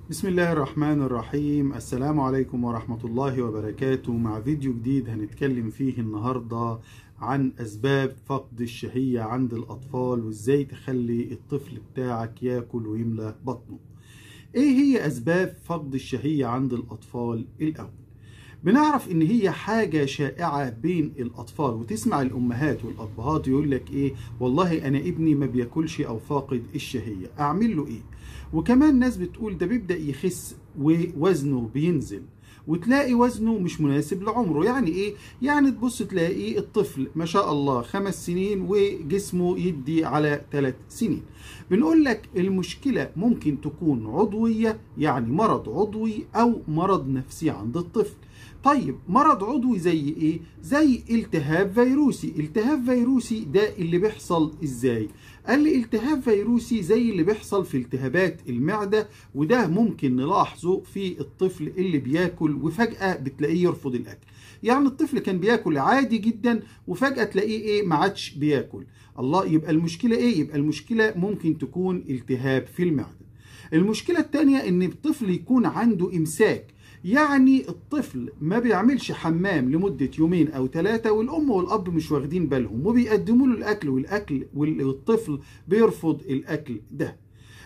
بسم الله الرحمن الرحيم السلام عليكم ورحمة الله وبركاته مع فيديو جديد هنتكلم فيه النهاردة عن أسباب فقد الشهية عند الأطفال وإزاي تخلي الطفل بتاعك ياكل ويملى بطنه إيه هي أسباب فقد الشهية عند الأطفال الأول بنعرف ان هي حاجة شائعة بين الاطفال وتسمع الامهات والابهات يقول لك ايه والله انا ابني ما بياكلش او فاقد الشهية اعمل له ايه وكمان ناس بتقول ده بيبدأ يخس ووزنه بينزل وتلاقي وزنه مش مناسب لعمره يعني ايه يعني تبص تلاقي الطفل ما شاء الله خمس سنين وجسمه يدي على ثلاث سنين بنقول لك المشكلة ممكن تكون عضوية يعني مرض عضوي او مرض نفسي عند الطفل طيب مرض عضوي زي ايه زي التهاب فيروسي التهاب فيروسي ده اللي بيحصل ازاي قال لي التهاب فيروسي زي اللي بيحصل في التهابات المعدة وده ممكن نلاحظه في الطفل اللي بياكل وفجأة بتلاقيه يرفض الأكل يعني الطفل كان بياكل عادي جدا وفجأة تلاقيه ايه ما عادش بياكل الله يبقى المشكلة ايه يبقى المشكلة ممكن تكون التهاب في المعدة المشكلة التانية ان الطفل يكون عنده امساك يعني الطفل ما بيعملش حمام لمدة يومين أو ثلاثة والأم والأب مش واخدين بالهم وبيقدموا له الأكل والأكل والطفل بيرفض الأكل ده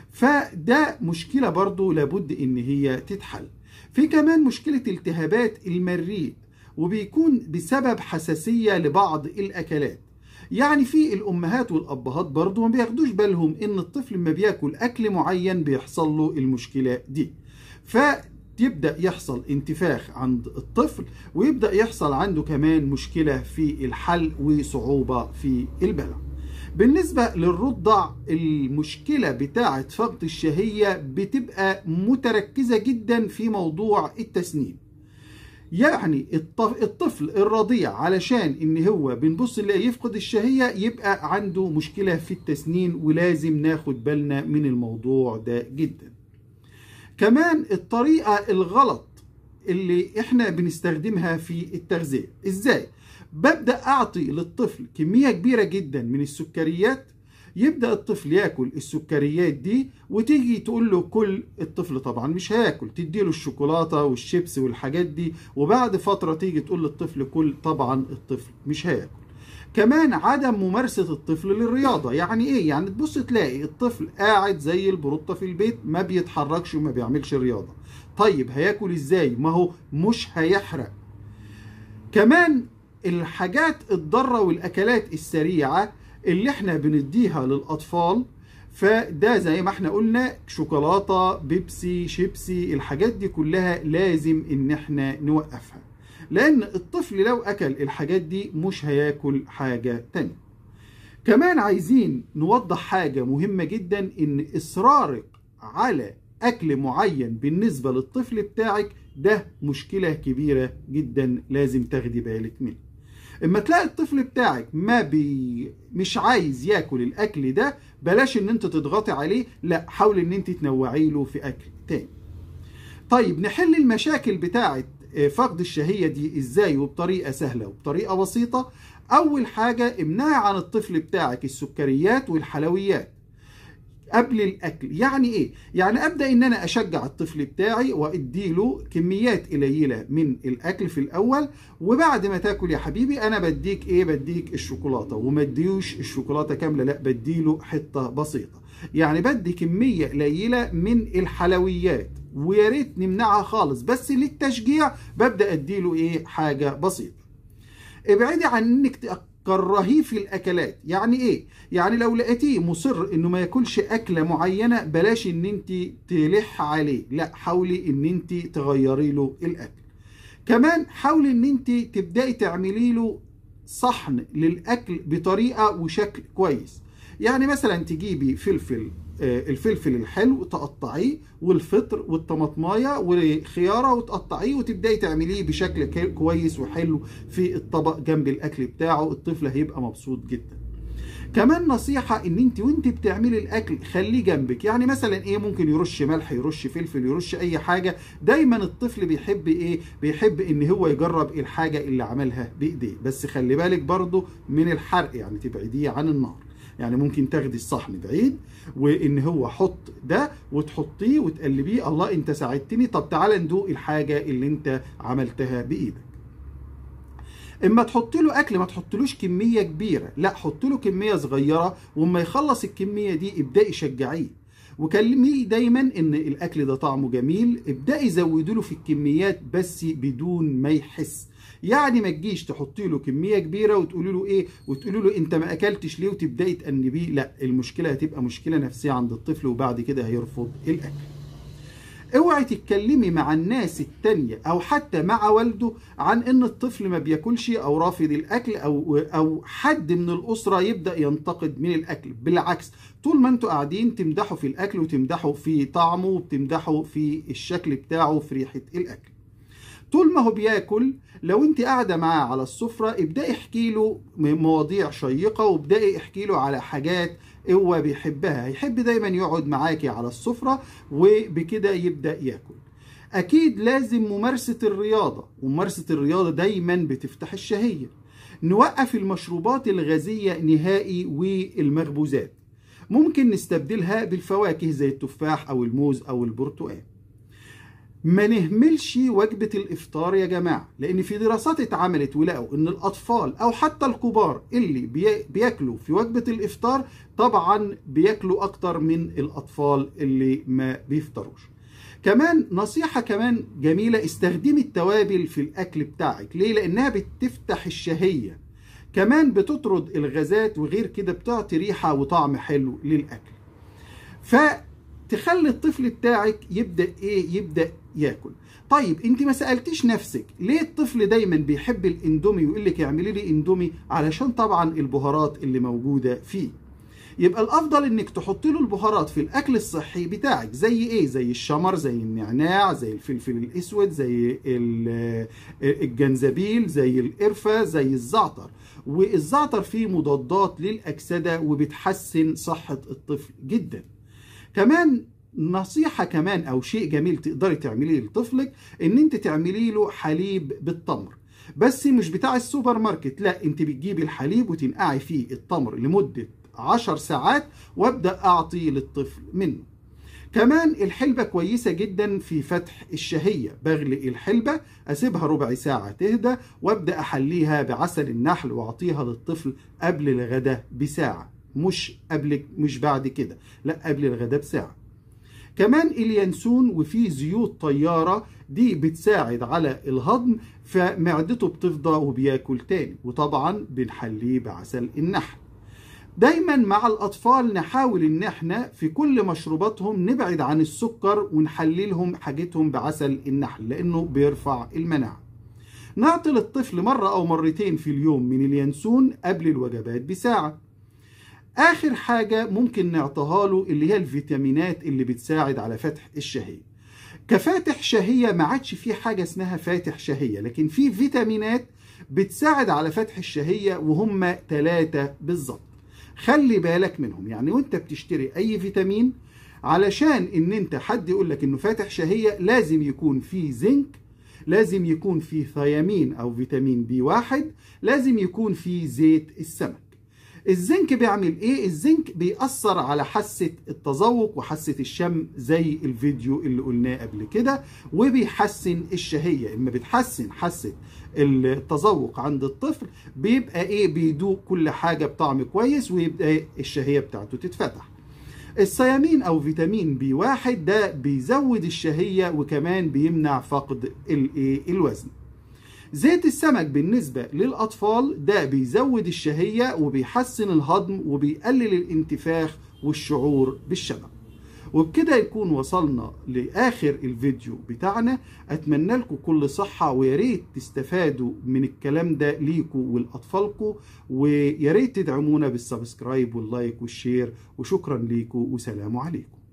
فده مشكلة برضو لابد إن هي تتحل في كمان مشكلة التهابات المريء وبيكون بسبب حساسية لبعض الأكلات يعني في الأمهات والأبهات برضو ما بياخدوش بالهم إن الطفل لما بياكل أكل معين بيحصل له المشكلة دي ف يبدأ يحصل انتفاخ عند الطفل ويبدأ يحصل عنده كمان مشكلة في الحل وصعوبة في البلع بالنسبة للرضع المشكلة بتاعة فقد الشهية بتبقى متركزة جدا في موضوع التسنين يعني الطفل الرضيع علشان ان هو بنبص نلاقيه يفقد الشهية يبقى عنده مشكلة في التسنين ولازم ناخد بالنا من الموضوع ده جدا كمان الطريقة الغلط اللي احنا بنستخدمها في التغذية ازاي ببدأ اعطي للطفل كمية كبيرة جدا من السكريات يبدأ الطفل ياكل السكريات دي وتيجي تقول له كل الطفل طبعا مش هياكل تدي له الشوكولاتة والشيبس والحاجات دي وبعد فترة تيجي تقول للطفل كل طبعا الطفل مش هياكل كمان عدم ممارسة الطفل للرياضة يعني ايه يعني تبص تلاقي الطفل قاعد زي البروطة في البيت ما بيتحركش وما بيعملش رياضة طيب هياكل ازاي ما هو مش هيحرق كمان الحاجات الضارة والاكلات السريعة اللي احنا بنديها للاطفال فده زي ما احنا قلنا شوكولاتة بيبسي شيبسي الحاجات دي كلها لازم ان احنا نوقفها لان الطفل لو اكل الحاجات دي مش هياكل حاجة تانية كمان عايزين نوضح حاجة مهمة جدا ان اصرارك على اكل معين بالنسبة للطفل بتاعك ده مشكلة كبيرة جدا لازم تاخدي بالك منها اما تلاقي الطفل بتاعك ما بي مش عايز ياكل الاكل ده بلاش ان انت تضغطي عليه لا حاول ان انت تنوعي له في اكل تاني طيب نحل المشاكل بتاعه فقد الشهية دي ازاي وبطريقة سهلة وبطريقة بسيطة اول حاجة امنعي عن الطفل بتاعك السكريات والحلويات قبل الاكل يعني ايه يعني ابدا ان انا اشجع الطفل بتاعي واديله كميات قليله من الاكل في الاول وبعد ما تاكل يا حبيبي انا بديك ايه بديك الشوكولاته وما اديوش الشوكولاته كامله لا بديله حته بسيطه يعني بدي كميه قليله من الحلويات ويا ريت نمنعها خالص بس للتشجيع ببدا اديله ايه حاجه بسيطه ابعدي عن انك تكرهيه في الاكلات يعني ايه يعني لو لقيتيه مصر انه ما ياكلش اكله معينه بلاش ان انت تلح عليه لا حاولي ان انت تغيري له الاكل كمان حاولي ان انت تبداي تعملي له صحن للاكل بطريقه وشكل كويس يعني مثلا تجيبي فلفل الفلفل الحلو تقطعيه والفطر والطماطمايه والخياره وتقطعيه وتبداي تعمليه بشكل كويس وحلو في الطبق جنب الاكل بتاعه الطفل هيبقى مبسوط جدا كمان نصيحة ان انت وانت بتعملي الاكل خليه جنبك يعني مثلا ايه ممكن يرش ملح يرش فلفل يرش اي حاجة دايما الطفل بيحب ايه بيحب ان هو يجرب الحاجة اللي عملها بايديه بس خلي بالك برضو من الحرق يعني تبعديه عن النار يعني ممكن تاخدي الصحن بعيد وان هو حط ده وتحطيه وتقلبيه الله انت ساعدتني طب تعالى ندوق الحاجه اللي انت عملتها بايدك اما تحط له اكل ما تحطلوش كميه كبيره لا حط له كميه صغيره واما يخلص الكميه دي ابداي شجعيه وكلميه دايما ان الاكل ده طعمه جميل ابداي زودوا له في الكميات بس بدون ما يحس يعني ما تجيش تحطي له كميه كبيره وتقولي له ايه وتقولي له انت ما اكلتش ليه وتبداي تانبيه لا المشكله هتبقى مشكله نفسيه عند الطفل وبعد كده هيرفض الاكل اوعي تتكلمي مع الناس التانية او حتى مع والده عن ان الطفل ما بياكلش او رافض الاكل او او حد من الاسره يبدا ينتقد من الاكل بالعكس طول ما انتوا قاعدين تمدحوا في الاكل وتمدحوا في طعمه وبتمدحوا في الشكل بتاعه وفي ريحه الاكل طول ما هو بياكل لو انت قاعده معاه على السفره ابداي احكي له مواضيع شيقه وابداي احكي له على حاجات هو بيحبها هيحب دايما يقعد معاكي على السفره وبكده يبدا ياكل اكيد لازم ممارسه الرياضه وممارسه الرياضه دايما بتفتح الشهيه نوقف المشروبات الغازيه نهائي والمخبوزات ممكن نستبدلها بالفواكه زي التفاح او الموز او البرتقال ما نهملش وجبة الإفطار يا جماعة لأن في دراسات اتعملت ولقوا إن الأطفال أو حتى الكبار اللي بياكلوا في وجبة الإفطار طبعا بياكلوا أكتر من الأطفال اللي ما بيفطروش كمان نصيحة كمان جميلة استخدمي التوابل في الأكل بتاعك ليه؟ لأنها بتفتح الشهية كمان بتطرد الغازات وغير كده بتعطي ريحة وطعم حلو للأكل ف تخلي الطفل بتاعك يبدا ايه يبدا ياكل طيب انت ما سالتيش نفسك ليه الطفل دايما بيحب الاندومي ويقول لك اعملي لي اندومي علشان طبعا البهارات اللي موجوده فيه يبقى الافضل انك تحطي له البهارات في الاكل الصحي بتاعك زي ايه زي الشمر زي النعناع زي الفلفل الاسود زي الجنزبيل زي القرفه زي الزعتر والزعتر فيه مضادات للاكسده وبتحسن صحه الطفل جدا كمان نصيحة كمان أو شيء جميل تقدري تعمليه لطفلك إن أنت تعملي له حليب بالتمر بس مش بتاع السوبر ماركت لا أنت بتجيبي الحليب وتنقعي فيه التمر لمدة عشر ساعات وابدأ أعطي للطفل منه كمان الحلبة كويسة جدا في فتح الشهية بغلي الحلبة أسيبها ربع ساعة تهدى وابدأ أحليها بعسل النحل وأعطيها للطفل قبل الغداء بساعة مش قبل مش بعد كده لا قبل الغداء بساعه كمان اليانسون وفيه زيوت طياره دي بتساعد على الهضم فمعدته بتفضى وبياكل تاني وطبعا بنحليه بعسل النحل دايما مع الاطفال نحاول ان احنا في كل مشروباتهم نبعد عن السكر ونحللهم حاجتهم بعسل النحل لانه بيرفع المناعه نعطي للطفل مره او مرتين في اليوم من اليانسون قبل الوجبات بساعه اخر حاجه ممكن نعطيها له اللي هي الفيتامينات اللي بتساعد على فتح الشهيه كفاتح شهيه ما عادش في حاجه اسمها فاتح شهيه لكن في فيتامينات بتساعد على فتح الشهيه وهم ثلاثه بالظبط خلي بالك منهم يعني وانت بتشتري اي فيتامين علشان ان انت حد يقول لك انه فاتح شهيه لازم يكون فيه زنك لازم يكون فيه ثيامين او فيتامين بي واحد لازم يكون فيه زيت السمك الزنك بيعمل ايه الزنك بيأثر على حاسة التذوق وحاسة الشم زي الفيديو اللي قلناه قبل كده وبيحسن الشهية اما بتحسن حاسة التذوق عند الطفل بيبقى ايه بيدوق كل حاجة بطعم كويس ويبقى الشهية بتاعته تتفتح الصيامين او فيتامين بي واحد ده بيزود الشهية وكمان بيمنع فقد الوزن زيت السمك بالنسبة للأطفال ده بيزود الشهية وبيحسن الهضم وبيقلل الانتفاخ والشعور بالشبع وبكده يكون وصلنا لآخر الفيديو بتاعنا أتمنى لكم كل صحة وياريت تستفادوا من الكلام ده ليكوا ولأطفالكم وياريت تدعمونا بالسبسكرايب واللايك والشير وشكرا ليكم وسلام عليكم